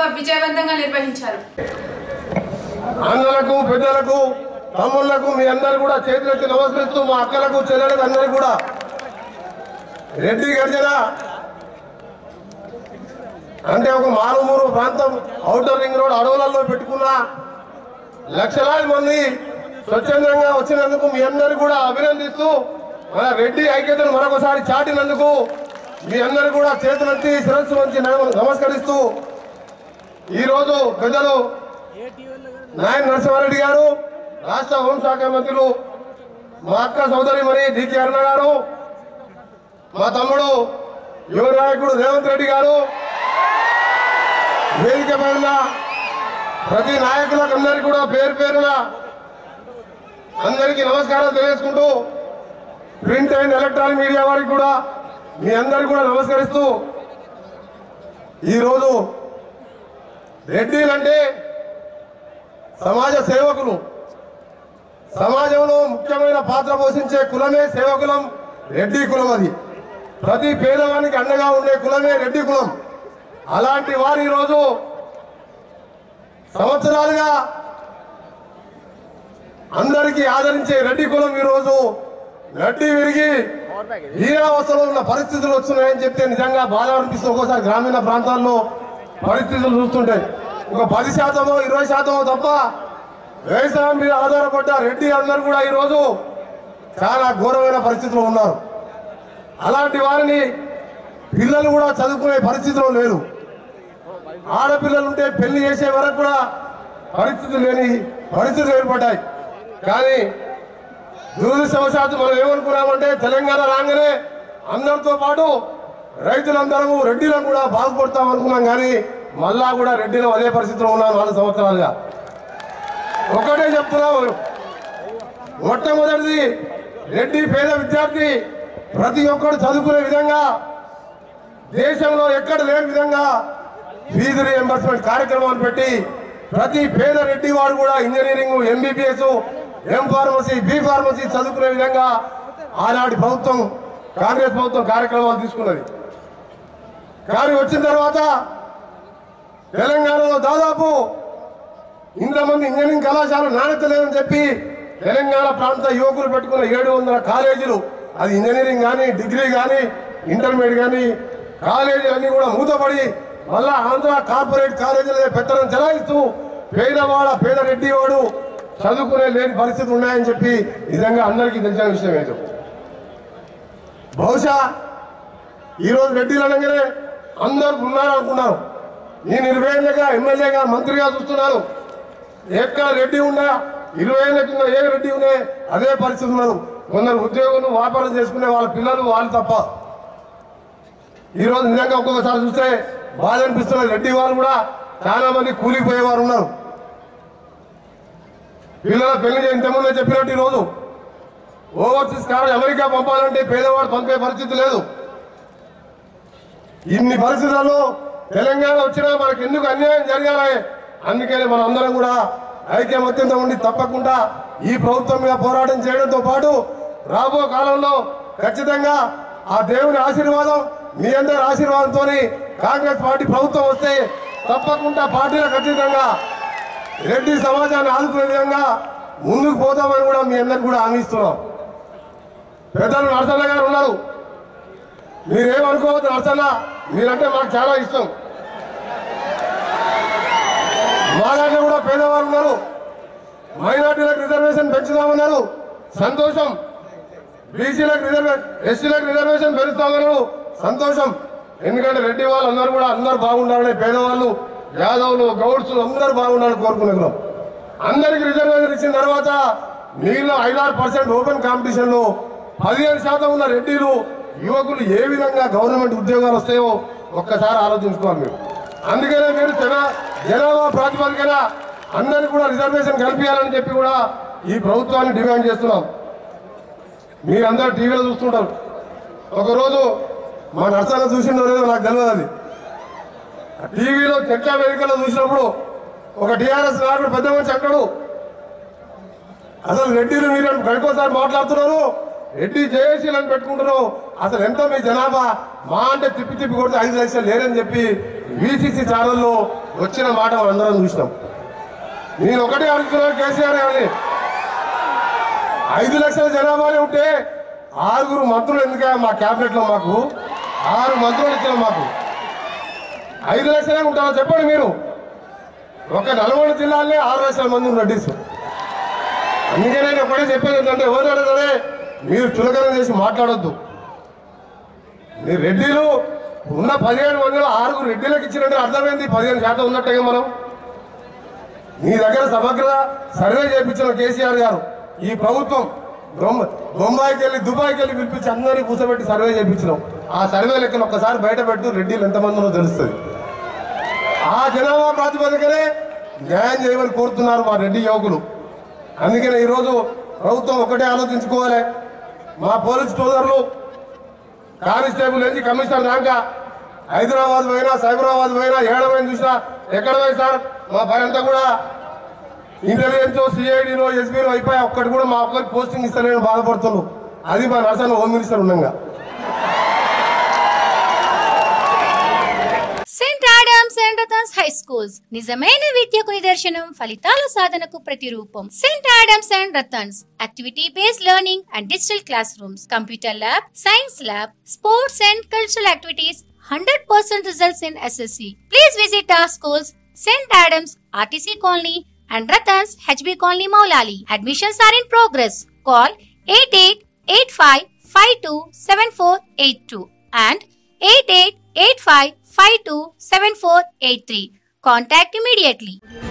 విజయవంతంగా నిర్వహించారు అన్నలకు పెద్దలకు తమ్ముళ్లకు మీ అందరు కూడా చేతులెత్తి నమస్కరిస్తూ మా అక్కలకు చెల్లెలకు అందరికి కూడా రెడ్డి గర్జన అంటే ఒక మారుమూరు ప్రాంతం ఔటర్ రింగ్ రోడ్ అడవులలో పెట్టుకున్న లక్షలాది మంది స్వచ్ఛందంగా వచ్చినందుకు మీ అందరు కూడా అభినందిస్తూ మన రెడ్డి ఐక్యతను మరొకసారి చాటినందుకు మీ అందరు కూడా చేతులెత్తి శిరస్సు వంచి నమ- నమస్కరిస్తూ ఈరోజు పెద్దలు నాయన నరసింహారెడ్డి గారు రాష్ట్ర హోంశాఖ మంత్రులు మా అక్క సోదరి మరి డికే అరుణ గారు మా తమ్ముడు యువ నాయకుడు రేవంత్ రెడ్డి గారు వేదిక పైన ప్రతి నాయకులకు అందరికీ కూడా పేరు పేరున అందరికీ నమస్కారం తెలియజేసుకుంటూ ప్రింట్ అండ్ ఎలక్ట్రానిక్ మీడియా వారికి కూడా మీ అందరికీ కూడా నమస్కరిస్తూ ఈరోజు రెడ్డిలంటే సమాజ సేవకులు సమాజంలో ముఖ్యమైన పాత్ర పోషించే కులమే సేవకులం రెడ్డి కులం అది ప్రతి పేదవానికి అండగా ఉండే కులమే రెడ్డి కులం అలాంటి వారు ఈరోజు సంవత్సరాలుగా అందరికీ ఆదరించే రెడ్డి కులం ఈరోజు నడ్డి విరిగి హీరావస్థలో ఉన్న పరిస్థితులు వస్తున్నాయని చెప్తే నిజంగా బాధ అనిపిస్తుంది ఒక్కోసారి గ్రామీణ ప్రాంతాల్లో పరిస్థితులు చూస్తుంటే ఒక పది శాతమో ఇరవై శాతమో తప్ప వ్యవసాయం మీద ఆధారపడ్డ రెడ్డి అందరూ కూడా ఈరోజు చాలా ఘోరమైన పరిస్థితిలో ఉన్నారు అలాంటి వారిని పిల్లలు కూడా చదువుకునే పరిస్థితిలో లేరు ఆడపిల్లలు ఉంటే పెళ్లి చేసే వరకు కూడా పరిస్థితులు లేని పరిస్థితులు ఏర్పడ్డాయి కానీ దురదృష్టవశాత్తు మనం ఏమనుకున్నామంటే తెలంగాణ రాగానే అందరితో పాటు రైతులందరము రెడ్డిలను కూడా బాగుపడతాం అనుకున్నాం కానీ మళ్ళా కూడా రెడ్డిలో అదే పరిస్థితిలో ఉన్నాం నాలుగు సంవత్సరాలుగా ఒకటే చెప్తున్నాం మొట్టమొదటిది రెడ్డి పేద విద్యార్థి ప్రతి ఒక్కరు చదువుకునే విధంగా దేశంలో ఎక్కడ లేని విధంగా ఫీజు రియంబర్స్మెంట్ కార్యక్రమాన్ని పెట్టి ప్రతి పేద రెడ్డి వాడు కూడా engineering MBBS M pharmacy B pharmacy చదువుకునే విధంగా ఆనాటి ప్రభుత్వం కాంగ్రెస్ ప్రభుత్వం కార్యక్రమాలు తీసుకున్నది కానీ వచ్చిన తర్వాత తెలంగాణలో దాదాపు ఇంతమంది ఇంజనీరింగ్ కళాశాల నాణ్యత లేదని చెప్పి తెలంగాణ ప్రాంత యువకులు పెట్టుకున్న ఏడు వందల కాలేజీలు అది ఇంజనీరింగ్ కానీ డిగ్రీ కానీ ఇంటర్మీడియట్ కానీ కాలేజీలు అన్ని కూడా మూతపడి మళ్ళా ఆంధ్ర కార్పొరేట్ కాలేజీలు పెట్టడం చెలాయిస్తూ పేదవాడ పేద రెడ్డి వాడు చదువుకునే లేని పరిస్థితి ఉన్నాయని చెప్పి నిజంగా అందరికీ తెలిసిన విషయం ఏంటో బహుశా ఈరోజు రెడ్డిలు అనగానే అందరు ఉన్నారు అనుకున్నారు నేను ఇరవై ఏళ్ళగా ఎమ్మెల్యేగా మంత్రిగా చూస్తున్నాను ఎక్కడ రెడ్డి ఉన్నా ఇరవై ఏళ్ళ కింద ఏ రెడ్డి ఉన్నా అదే పరిస్థితి ఉన్నారు కొందరు ఉద్యోగులు వ్యాపారం చేసుకునే వాళ్ళ పిల్లలు వాళ్ళు తప్ప ఈరోజు నిజంగా ఒక్కొక్కసారి చూస్తే బాధ అనిపిస్తున్నది రెడ్డి వాళ్ళు కూడా చాలా మంది కూలిపోయేవారు ఉన్నారు పిల్లల పెళ్లి ఇంతకుముందే చెప్పినట్టు ఈరోజు ఓవర్సీస్ కావాలి అమెరికా పంపాలంటే పేదవాడు పంపే పరిస్థితి లేదు ఇన్ని పరిస్థితుల్లో తెలంగాణ వచ్చినా మనకు ఎందుకు అన్యాయం జరగాలి అందుకని మనం అందరం కూడా ఐక్యమత్యంతో ఉండి తప్పకుండా ఈ ప్రభుత్వం మీద పోరాటం చేయడంతో పాటు రాబో కాలంలో ఖచ్చితంగా ఆ దేవుని ఆశీర్వాదం మీ అందరి ఆశీర్వాదంతో కాంగ్రెస్ పార్టీ ప్రభుత్వం వస్తే తప్పకుండా పార్టీలకు ఖచ్చితంగా రెడ్డి సమాజాన్ని ఆదుకునే విధంగా ముందుకు పోతామని కూడా మీ అందరికి కూడా హామీ ఇస్తున్నాం పెద్దలు నరసన్న గారు ఉన్నారు మీరేమనుకోవద్దు నరసన్న మీరంటే మాకు చాలా ఇష్టం మా దాంట్లో కూడా పేదవాళ్ళు ఉన్నారు మైనార్టీలకు రిజర్వేషన్ పెంచుదామన్నారు సంతోషం బీసీలకు రిజర్వేషన్ ఎస్సీలకు రిజర్వేషన్ పెంచుతామన్నారు సంతోషం ఎందుకంటే రెడ్డి వాళ్ళు అందరూ కూడా అందరూ బాగుండాలని పేదవాళ్ళు యాదవులు గౌడ్స్ అందరూ బాగుండాలని కోరుకునేకున్నాం అందరికి రిజర్వేషన్ ఇచ్చిన తర్వాత మిగిలిన ఐదారు పర్సెంట్ ఓపెన్ కాంపిటీషన్ లో పదిహేను శాతం ఉన్న రెడ్డిలు యువకులు ఏ విధంగా గవర్నమెంట్ ఉద్యోగాలు వస్తాయో ఒక్కసారి ఆలోచించుకోవాలి మీరు అందుకనే మీరు జన జనాభా ప్రాతిపదికన అందరికి కూడా రిజర్వేషన్ కల్పించాలని చెప్పి కూడా ఈ ప్రభుత్వాన్ని డిమాండ్ చేస్తున్నాం మీరందరూ టీవీలో చూస్తుంటారు ఒకరోజు మా నర్సాల చూసిందో లేదో నాకు తెలియదు అది ఆ టీవీలో చర్చా వేదికలో చూసినప్పుడు ఒక టీఆర్ఎస్ నాయకుడు పెద్ద మనిషి అంటాడు అసలు రెడ్డిలు మీరు గడికోసారి మాట్లాడుతున్నారు రెడ్డి జేఏసీలను పెట్టుకుంటున్నారు అసలు ఎంత మీ జనాభా మా అంటే తిప్పి తిప్పి కొడితే ఐదు లక్షలు లేరని చెప్పి విసిసి ఛానల్లో వచ్చిన మాట అందరం చూసినాం నేను ఒకటే అడుగుతున్నాను కేసీఆర్ గారిని ఐదు లక్షల జనాభానే ఉంటే ఆరుగురు మంత్రులు ఎందుకే మా క్యాబినెట్ లో మాకు ఆరు మంత్రులు ఇచ్చిన మాకు ఐదు లక్షలే ఉంటారో చెప్పండి మీరు ఒక నల్గొండ జిల్లాలోనే ఆరు లక్షల మంది ఉన్నారు రెడ్డిస్ అందుకే నేను ఒకటే చెప్పేది ఏంటంటే ఎవరు సరే మీరు చులకన చేసి మాట్లాడొద్దు మీరు రెడ్డిలు ఉన్న పదిహేను మందిలో ఆరుగురు రెడ్డిలకు ఇచ్చినట్టు అర్థమైంది పదిహేను శాతం ఉన్నట్టుగా మనం మీ దగ్గర సమగ్ర సర్వే చేయించిన కేసీఆర్ గారు ఈ ప్రభుత్వం బొమ్మ- బొంబాయికి వెళ్ళి దుబాయ్కి వెళ్ళి పిలిపించి అందరినీ కూర్చోబెట్టి సర్వే చేయించినాం ఆ సర్వే లెక్కను ఒక్కసారి బయట పెట్టు రెడ్డిలు ఎంతమంది ఉన్నారో తెలుస్తుంది ఆ జనాభా ప్రాతిపదికనే న్యాయం చేయమని కోరుతున్నారు మా రెడ్డి యువకులు అందుకనే ఈరోజు ప్రభుత్వం ఒకటే ఆలోచించుకోవాలి మా పోలీస్ సోదరులు కానిస్టేబుల్ నుంచి కమిషనర్ దాకా హైదరాబాద్ పోయినా సైబరాబాద్ పోయినా ఏడమైనా చూసినా ఎక్కడ పోయి సార్ మా పని అంతా కూడా ఇంటెలిజెన్స్ సిఐడిలో ఎస్బీలో అయిపోయి ఒక్కటి కూడా మా ఒక్కరికి పోస్టింగ్ ఇస్తానని బాధపడుతున్నాను అది మా నర్సన్ హోమ్ మినిస్టర్ ఉండగా saint Adams and Ratans high schools నిజమైన విద్యకు నిదర్శనం ఫలితాల సాధనకు ప్రతిరూపం saint Adams and Ratans activity based learning and digital classrooms computer lab science lab sports and cultural activities hundred percent results in SSC please visit our schools saint Adams RTC colony and Ratans HB Colony Maulali. Admissions are in progress. Call 8885527482 and 8885527483. Contact immediately.